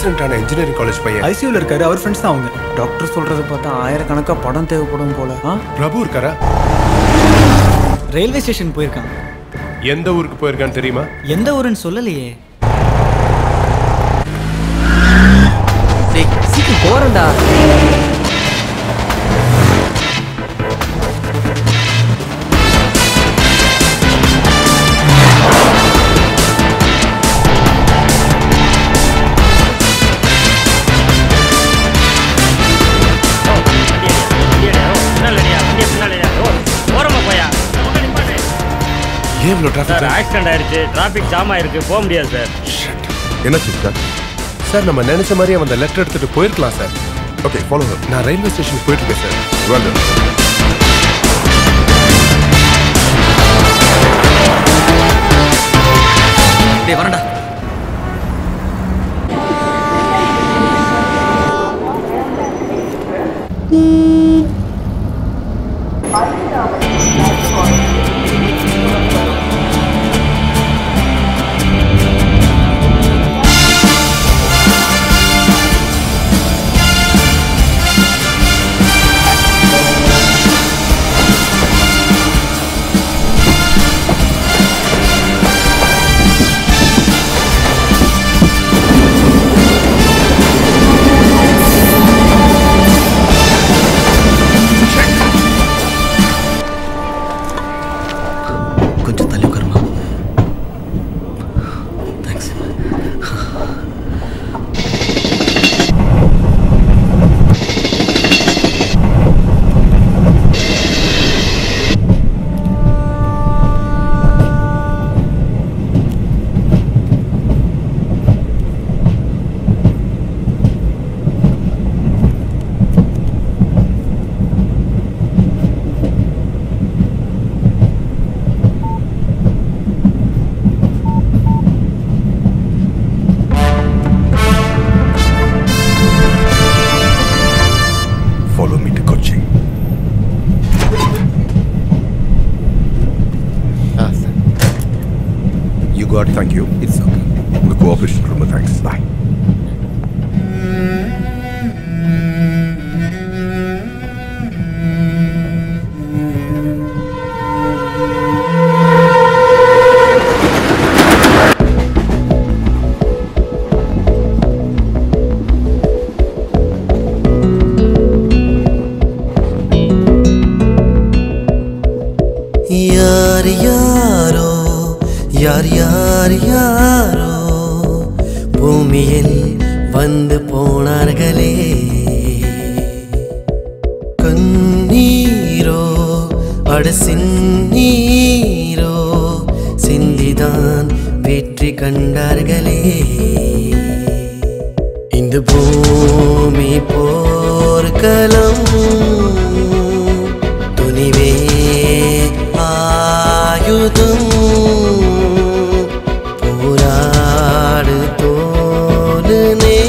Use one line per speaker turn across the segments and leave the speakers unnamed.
accident ஆன engineering college பையன்
ஐசியூல இருக்காரு அவர் ஃப்ரெண்ட்ஸ் தான் அவங்க டாக்டர் சொல்றத பார்த்தா ஆயிரக்கணக்கா படம் தேவைப்படும் போல ஆ
பிரபு இருக்காரா
ரயில்வே ஸ்டேஷன் போயிருக்காங்க
எந்த ஊருக்கு போயிருக்கான்னு தெரியுமா
எந்த ஊருன்னு சொல்லலையே
டேய் சீக்கிரம் போறேன்டா
ஏன் இவ்வளோ
சார்
டிராஃபிக்
ஆக்சிடென்ட் ஆயிடுச்சு டிராஃபிக் ஜாம் ஆயிருக்கு போக முடியாது சார்
என்ன சார் சார் நம்ம நினைச்ச மாதிரி அவன் அந்த லெட்டர் எடுத்துட்டு போயிருக்கலாம் சார் ஓகே ஃபாலோ நான் ரயில்வே ஸ்டேஷன் போயிட்டு இருக்கேன் சார் வந்து
டேய் வரேன்டா கொஞ்சம் தள்ளி உட்காருமா thanks
follow me to Kochi you got thank you it's okay உங்க கோஆபரேஷன் ரொம்ப தேங்க்ஸ் பாய்
யார் யாரோ யார் யார் யாரோ பூமியில் வந்து போனார்களே கண்ணீரோ அட சின்னீரோ சிந்திதான் வெற்றி கண்டார்களே இந்த பூமி போர்க்களம் துணிவே ஆயுதம் போராடு தோலுனே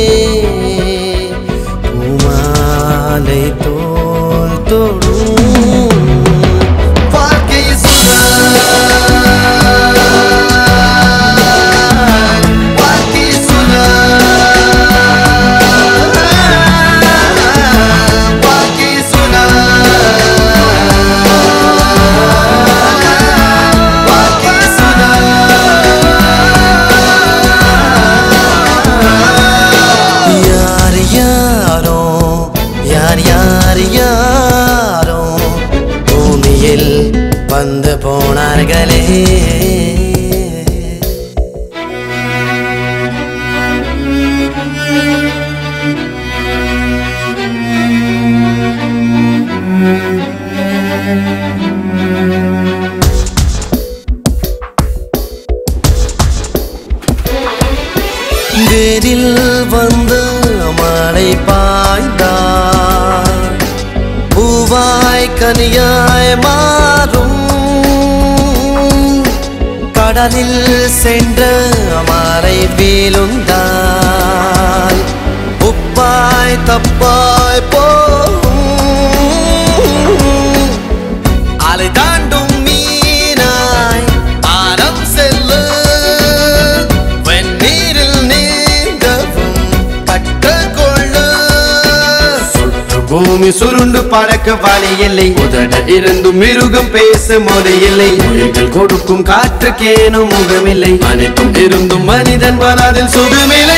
பூமாலை தோல் தொடும் வாழ்க்கை சுடா வாழ்க்கை சுடா வாழ்க்கை சுடா வாழ்க்கை சுடா யார் யாரோ யார் யார் யாரோ பூமியில் வந்து போனார்களே வேரில் வந்து மழை பாய்ந்தார் பூவாய் கனியாய் மாறும் கடலில் சென்ற மறை வீழுந்தால் உப்பாய் தப்பாய் போகும் அலை தாண்டும் மீனாய் ஆரம் செல்லு வெந்நீரில் நீந்தவும் பூமி சுருண்டு பறக்க வழி இல்லை உதட இருந்து மிருகம் பேச மொழி இல்லை மொழிகள் கொடுக்கும் காற்றுக்கேனும் முகமில்லை அனைத்தும் இருந்தும் மனிதன் மனதில் சுகமில்லை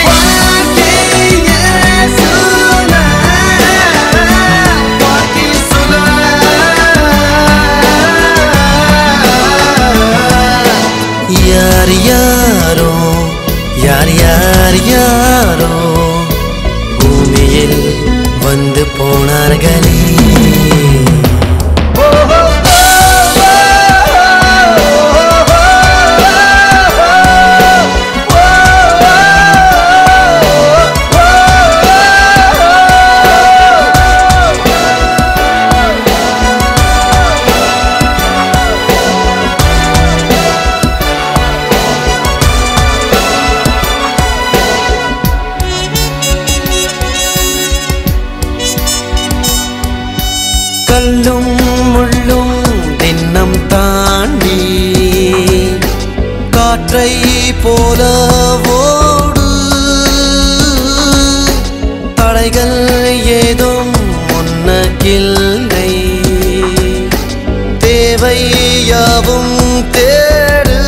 யார் யாரோ யார் யார் யாரோ பூமியில் வந்து போனார்களே கல்லும் முள்ளும் தின்னம் தாண்டி காற்றை போல ஓடு தடைகள் ஏதும் முன்னக்கில்லை தேவை யாவும் தேடு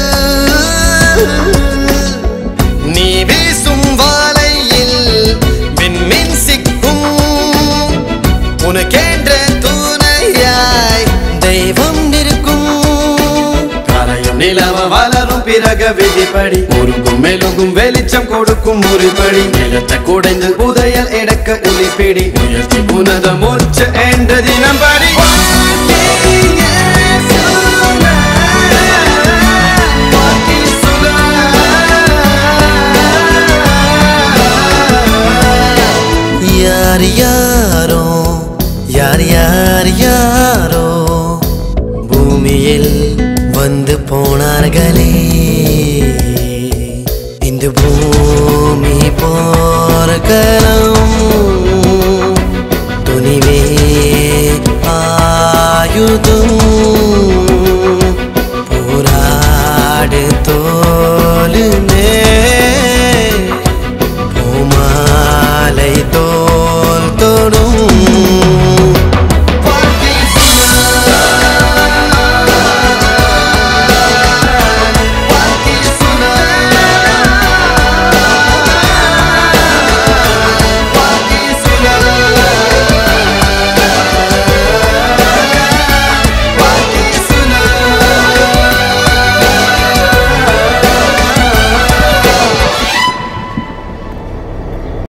நீ வீசும் வாழையில் விண்மீன் சிக்கும் உனக்கென்ற துணையாய் தெய்வம் இருக்கும் கரையும் நிலவ வளரும் பிறக விதிப்படி உருகும் மெழுகும் வெளிச்சம் கொடுக்கும் முறிப்படி நிலத்தை குடைந்து புதையல் எடுக்க உளிப்பிடி முயற்சி உனத மூச்சு என்ற தினம் படி யார் யாரோ யார் யார் யாரோ பூமியில் வந்து போன